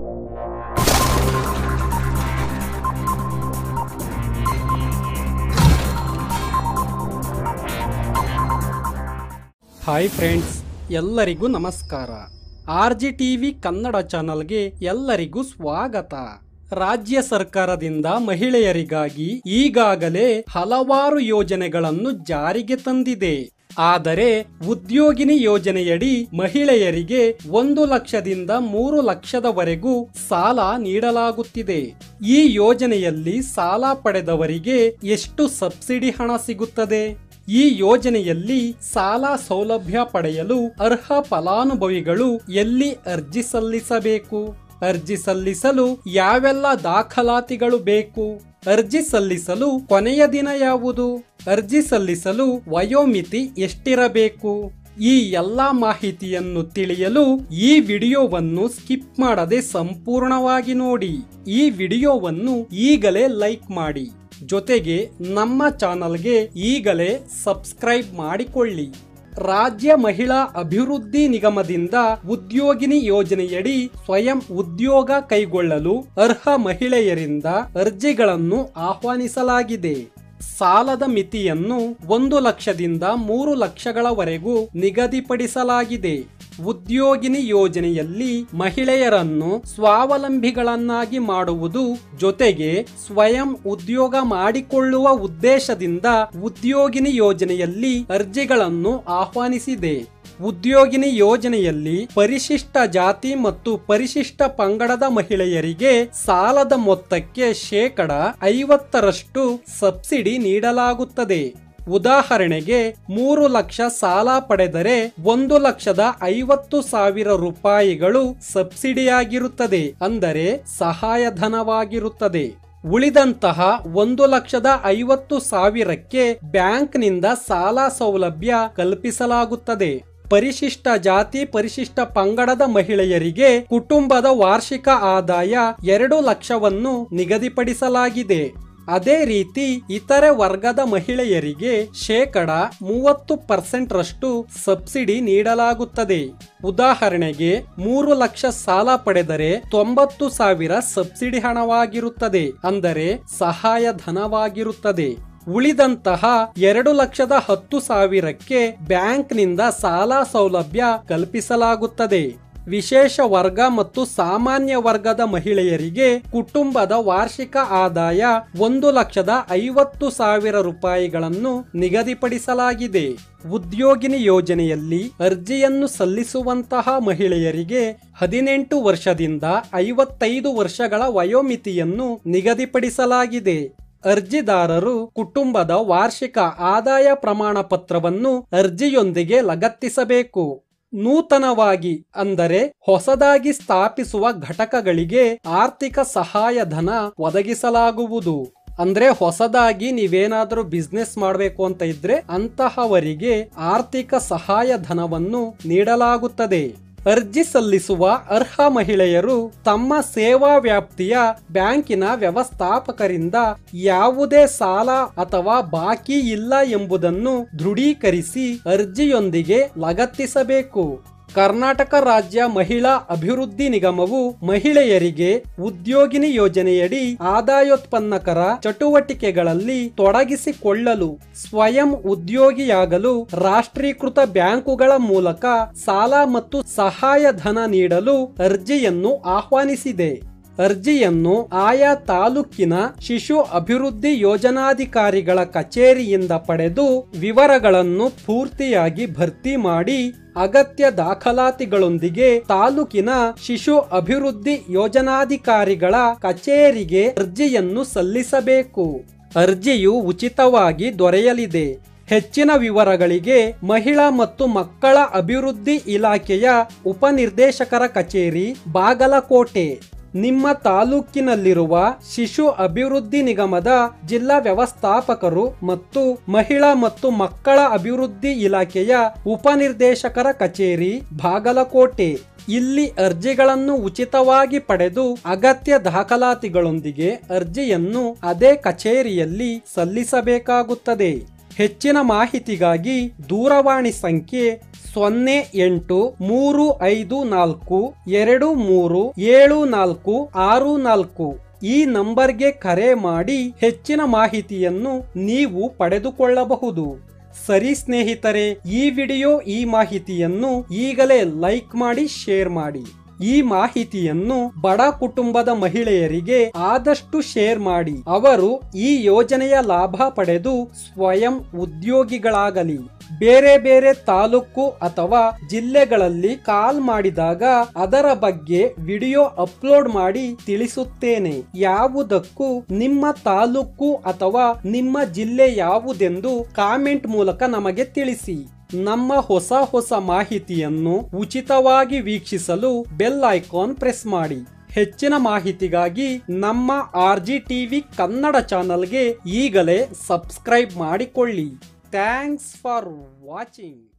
hi friends ಎಲ್ಲರಿಗೂ ನಮಸ್ಕಾರ R G TV Kannada ಚಾನಲ್ಗೆ ಎಲ್ಲರಿಗೂ ಸ್ವಾಗತ ರಾಜ್ಯ ಸರ್ಕಾರದಿಂದ ಮಹಿಳೆಯರಿಗಾಗಿ ಈಗಾಗಲೇ ಹಲವಾರು ಯೋಜನೆಗಳನ್ನು ಜಾರಿಗೆ ತಂದಿದೆ ಆದರೆ ಉದ್ಯೋಗಿನಿ ಯೋಜನೆಯಡಿ ಮಹಿಳೆಯರಿಗೆ ಒಂದು ಲಕ್ಷದಿಂದ ಮೂರು ಲಕ್ಷದವರೆಗೂ ಸಾಲ ನೀಡಲಾಗುತ್ತಿದೆ ಈ ಯೋಜನೆಯಲ್ಲಿ ಸಾಲ ಪಡೆದವರಿಗೆ ಎಷ್ಟು ಸಬ್ಸಿಡಿ ಹಣ ಸಿಗುತ್ತದೆ ಈ ಯೋಜನೆಯಲ್ಲಿ ಸಾಲ ಸೌಲಭ್ಯ ಪಡೆಯಲು ಅರ್ಹ ಫಲಾನುಭವಿಗಳು ಎಲ್ಲಿ ಅರ್ಜಿ ಸಲ್ಲಿಸಬೇಕು ಅರ್ಜಿ ಸಲ್ಲಿಸಲು ಯಾವೆಲ್ಲ ದಾಖಲಾತಿಗಳು ಬೇಕು ಅರ್ಜಿ ಸಲ್ಲಿಸಲು ಕೊನೆಯ ದಿನ ಯಾವುದು ಅರ್ಜಿ ಸಲ್ಲಿಸಲು ವಯೋಮಿತಿ ಎಷ್ಟಿರಬೇಕು ಈ ಎಲ್ಲಾ ಮಾಹಿತಿಯನ್ನು ತಿಳಿಯಲು ಈ ವಿಡಿಯೋವನ್ನು ಸ್ಕಿಪ್ ಮಾಡದೆ ಸಂಪೂರ್ಣವಾಗಿ ನೋಡಿ ಈ ವಿಡಿಯೋವನ್ನು ಈಗಲೇ ಲೈಕ್ ಮಾಡಿ ಜೊತೆಗೆ ನಮ್ಮ ಚಾನಲ್ಗೆ ಈಗಲೇ ಸಬ್ಸ್ಕ್ರೈಬ್ ಮಾಡಿಕೊಳ್ಳಿ ರಾಜ್ಯ ಮಹಿಳಾ ಅಭಿವೃದ್ಧಿ ನಿಗಮದಿಂದ ಉದ್ಯೋಗಿನಿ ಯೋಜನೆಯಡಿ ಸ್ವಯಂ ಉದ್ಯೋಗ ಕೈಗೊಳ್ಳಲು ಅರ್ಹ ಮಹಿಳೆಯರಿಂದ ಅರ್ಜಿಗಳನ್ನು ಆಹ್ವಾನಿಸಲಾಗಿದೆ ಸಾಲದ ಮಿತಿಯನ್ನು ಒಂದು ಲಕ್ಷದಿಂದ ಮೂರು ಲಕ್ಷಗಳವರೆಗೂ ನಿಗದಿಪಡಿಸಲಾಗಿದೆ ಉದ್ಯೋಗಿನಿ ಯೋಜನೆಯಲ್ಲಿ ಮಹಿಳೆಯರನ್ನು ಸ್ವಾವಲಂಬಿಗಳನ್ನಾಗಿ ಮಾಡುವುದು ಜೊತೆಗೆ ಸ್ವಯಂ ಉದ್ಯೋಗ ಮಾಡಿಕೊಳ್ಳುವ ಉದ್ದೇಶದಿಂದ ಉದ್ಯೋಗಿನಿ ಯೋಜನೆಯಲ್ಲಿ ಅರ್ಜಿಗಳನ್ನು ಆಹ್ವಾನಿಸಿದೆ ಉದ್ಯೋಗಿನಿ ಯೋಜನೆಯಲ್ಲಿ ಪರಿಶಿಷ್ಟ ಜಾತಿ ಮತ್ತು ಪರಿಶಿಷ್ಟ ಪಂಗಡದ ಮಹಿಳೆಯರಿಗೆ ಸಾಲದ ಮೊತ್ತಕ್ಕೆ ಶೇಕಡ ಐವತ್ತರಷ್ಟು ಸಬ್ಸಿಡಿ ನೀಡಲಾಗುತ್ತದೆ ಉದಾಹರಣೆಗೆ ಮೂರು ಲಕ್ಷ ಸಾಲ ಪಡೆದರೆ ಒಂದು ಲಕ್ಷದ ಐವತ್ತು ಸಾವಿರ ರೂಪಾಯಿಗಳು ಸಬ್ಸಿಡಿಯಾಗಿರುತ್ತದೆ ಅಂದರೆ ಸಹಾಯಧನವಾಗಿರುತ್ತದೆ ಉಳಿದಂತಹ ಒಂದು ಲಕ್ಷದ ಐವತ್ತು ಸಾವಿರಕ್ಕೆ ಬ್ಯಾಂಕ್ನಿಂದ ಸಾಲ ಸೌಲಭ್ಯ ಕಲ್ಪಿಸಲಾಗುತ್ತದೆ ಪರಿಶಿಷ್ಟ ಜಾತಿ ಪರಿಶಿಷ್ಟ ಪಂಗಡದ ಮಹಿಳೆಯರಿಗೆ ಕುಟುಂಬದ ವಾರ್ಷಿಕ ಆದಾಯ ಎರಡು ಲಕ್ಷವನ್ನು ನಿಗದಿಪಡಿಸಲಾಗಿದೆ ಅದೇ ರೀತಿ ಇತರೆ ವರ್ಗದ ಮಹಿಳೆಯರಿಗೆ ಶೇಕಡ ಮೂವತ್ತು ಪರ್ಸೆಂಟ್ ರಷ್ಟು ಸಬ್ಸಿಡಿ ನೀಡಲಾಗುತ್ತದೆ ಉದಾಹರಣೆಗೆ ಮೂರು ಲಕ್ಷ ಸಾಲ ಪಡೆದರೆ ತೊಂಬತ್ತು ಸಾವಿರ ಸಬ್ಸಿಡಿ ಹಣವಾಗಿರುತ್ತದೆ ಅಂದರೆ ಸಹಾಯ ಧನವಾಗಿರುತ್ತದೆ ಉಳಿದಂತಹ ಎರಡು ಲಕ್ಷದ ಹತ್ತು ಸಾವಿರಕ್ಕೆ ಬ್ಯಾಂಕ್ನಿಂದ ಸಾಲ ಸೌಲಭ್ಯ ಕಲ್ಪಿಸಲಾಗುತ್ತದೆ ವಿಶೇಷ ವರ್ಗ ಮತ್ತು ಸಾಮಾನ್ಯ ವರ್ಗದ ಮಹಿಳೆಯರಿಗೆ ಕುಟುಂಬದ ವಾರ್ಷಿಕ ಆದಾಯ ಒಂದು ಲಕ್ಷದ ಐವತ್ತು ಸಾವಿರ ರೂಪಾಯಿಗಳನ್ನು ನಿಗದಿಪಡಿಸಲಾಗಿದೆ ಉದ್ಯೋಗಿನಿ ಯೋಜನೆಯಲ್ಲಿ ಅರ್ಜಿಯನ್ನು ಸಲ್ಲಿಸುವಂತಹ ಮಹಿಳೆಯರಿಗೆ ಹದಿನೆಂಟು ವರ್ಷದಿಂದ ಐವತ್ತೈದು ವರ್ಷಗಳ ವಯೋಮಿತಿಯನ್ನು ನಿಗದಿಪಡಿಸಲಾಗಿದೆ ಅರ್ಜಿದಾರರು ಕುಟುಂಬದ ವಾರ್ಷಿಕ ಆದಾಯ ಪ್ರಮಾಣ ಪತ್ರವನ್ನು ಅರ್ಜಿಯೊಂದಿಗೆ ಲಗತ್ತಿಸಬೇಕು ನೂತನವಾಗಿ ಅಂದರೆ ಹೊಸದಾಗಿ ಸ್ಥಾಪಿಸುವ ಘಟಕಗಳಿಗೆ ಆರ್ಥಿಕ ಸಹಾಯಧನ ಒದಗಿಸಲಾಗುವುದು ಅಂದ್ರೆ ಹೊಸದಾಗಿ ನೀವೇನಾದ್ರೂ ಬಿಸ್ನೆಸ್ ಮಾಡಬೇಕು ಅಂತ ಇದ್ರೆ ಅಂತಹವರಿಗೆ ಆರ್ಥಿಕ ಸಹಾಯಧನವನ್ನು ನೀಡಲಾಗುತ್ತದೆ ಅರ್ಜಿ ಸಲ್ಲಿಸುವ ಅರ್ಹ ಮಹಿಳೆಯರು ತಮ್ಮ ಸೇವಾ ವ್ಯಾಪ್ತಿಯ ಬ್ಯಾಂಕಿನ ವ್ಯವಸ್ಥಾಪಕರಿಂದ ಯಾವುದೇ ಸಾಲ ಅಥವಾ ಬಾಕಿ ಇಲ್ಲ ಎಂಬುದನ್ನು ದೃಢೀಕರಿಸಿ ಅರ್ಜಿಯೊಂದಿಗೆ ಲಗತ್ತಿಸಬೇಕು ಕರ್ನಾಟಕ ರಾಜ್ಯ ಮಹಿಳಾ ಅಭಿವೃದ್ಧಿ ನಿಗಮವು ಮಹಿಳೆಯರಿಗೆ ಉದ್ಯೋಗಿನಿ ಯೋಜನೆಯಡಿ ಆದಾಯೋತ್ಪನ್ನಕರ ಚಟುವಟಿಕೆಗಳಲ್ಲಿ ತೊಡಗಿಸಿಕೊಳ್ಳಲು ಸ್ವಯಂ ಉದ್ಯೋಗಿಯಾಗಲು ರಾಷ್ಟ್ರೀಕೃತ ಬ್ಯಾಂಕುಗಳ ಮೂಲಕ ಸಾಲ ಮತ್ತು ಸಹಾಯಧನ ನೀಡಲು ಅರ್ಜಿಯನ್ನು ಆಹ್ವಾನಿಸಿದೆ ಅರ್ಜಿಯನ್ನು ಆಯಾ ತಾಲೂಕಿನ ಶಿಶು ಅಭಿವೃದ್ಧಿ ಯೋಜನಾಧಿಕಾರಿಗಳ ಕಚೇರಿಯಿಂದ ಪಡೆದು ವಿವರಗಳನ್ನು ಪೂರ್ತಿಯಾಗಿ ಭರ್ತಿ ಮಾಡಿ ಅಗತ್ಯ ದಾಖಲಾತಿಗಳೊಂದಿಗೆ ತಾಲೂಕಿನ ಶಿಶು ಅಭಿವೃದ್ಧಿ ಯೋಜನಾಧಿಕಾರಿಗಳ ಕಚೇರಿಗೆ ಅರ್ಜಿಯನ್ನು ಸಲ್ಲಿಸಬೇಕು ಅರ್ಜಿಯು ಉಚಿತವಾಗಿ ದೊರೆಯಲಿದೆ ಹೆಚ್ಚಿನ ವಿವರಗಳಿಗೆ ಮಹಿಳಾ ಮತ್ತು ಮಕ್ಕಳ ಅಭಿವೃದ್ಧಿ ಇಲಾಖೆಯ ಉಪನಿರ್ದೇಶಕರ ಕಚೇರಿ ಬಾಗಲಕೋಟೆ ನಿಮ್ಮ ತಾಲೂಕಿನಲ್ಲಿರುವ ಶಿಶು ಅಭಿವೃದ್ಧಿ ನಿಗಮದ ಜಿಲ್ಲಾ ವ್ಯವಸ್ಥಾಪಕರು ಮತ್ತು ಮಹಿಳಾ ಮತ್ತು ಮಕ್ಕಳ ಅಭಿವೃದ್ಧಿ ಇಲಾಖೆಯ ಉಪನಿರ್ದೇಶಕರ ಕಚೇರಿ ಬಾಗಲಕೋಟೆ ಇಲ್ಲಿ ಅರ್ಜಿಗಳನ್ನು ಉಚಿತವಾಗಿ ಪಡೆದು ಅಗತ್ಯ ದಾಖಲಾತಿಗಳೊಂದಿಗೆ ಅರ್ಜಿಯನ್ನು ಅದೇ ಕಚೇರಿಯಲ್ಲಿ ಸಲ್ಲಿಸಬೇಕಾಗುತ್ತದೆ ಹೆಚ್ಚಿನ ಮಾಹಿತಿಗಾಗಿ ದೂರವಾಣಿ ಸಂಖ್ಯೆ ಸೊನ್ನೆ ಎಂಟು ಮೂರು ಐದು ನಾಲ್ಕು ಎರಡು ಮೂರು ಏಳು ನಾಲ್ಕು ಆರು ನಾಲ್ಕು ಈ ನಂಬರ್ಗೆ ಕರೆ ಮಾಡಿ ಹೆಚ್ಚಿನ ಮಾಹಿತಿಯನ್ನು ನೀವು ಪಡೆದುಕೊಳ್ಳಬಹುದು ಸರಿ ಸ್ನೇಹಿತರೆ ಈ ವಿಡಿಯೋ ಈ ಮಾಹಿತಿಯನ್ನು ಈಗಲೇ ಲೈಕ್ ಮಾಡಿ ಶೇರ್ ಮಾಡಿ ಈ ಮಾಹಿತಿಯನ್ನು ಬಡ ಕುಟುಂಬದ ಮಹಿಳೆಯರಿಗೆ ಆದಷ್ಟು ಶೇರ್ ಮಾಡಿ ಅವರು ಈ ಯೋಜನೆಯ ಲಾಭ ಪಡೆದು ಸ್ವಯಂ ಉದ್ಯೋಗಿಗಳಾಗಲಿ ಬೇರೆ ಬೇರೆ ತಾಲೂಕು ಅಥವಾ ಜಿಲ್ಲೆಗಳಲ್ಲಿ ಕಾಲ್ ಮಾಡಿದಾಗ ಅದರ ಬಗ್ಗೆ ವಿಡಿಯೋ ಅಪ್ಲೋಡ್ ಮಾಡಿ ತಿಳಿಸುತ್ತೇನೆ ಯಾವುದಕ್ಕೂ ನಿಮ್ಮ ತಾಲೂಕು ಅಥವಾ ನಿಮ್ಮ ಜಿಲ್ಲೆ ಯಾವುದೆಂದು ಕಾಮೆಂಟ್ ಮೂಲಕ ನಮಗೆ ತಿಳಿಸಿ ನಮ್ಮ ಹೊಸ ಹೊಸ ಮಾಹಿತಿಯನ್ನು ಉಚಿತವಾಗಿ ವೀಕ್ಷಿಸಲು ಬೆಲ್ ಐಕಾನ್ ಪ್ರೆಸ್ ಮಾಡಿ ಹೆಚ್ಚಿನ ಮಾಹಿತಿಗಾಗಿ ನಮ್ಮ ಆರ್ ಜಿ ಟಿವಿ ಕನ್ನಡ ಚಾನಲ್ಗೆ ಈಗಲೇ ಸಬ್ಸ್ಕ್ರೈಬ್ ಮಾಡಿಕೊಳ್ಳಿ ಥ್ಯಾಂಕ್ಸ್ ಫಾರ್ ವಾಚಿಂಗ್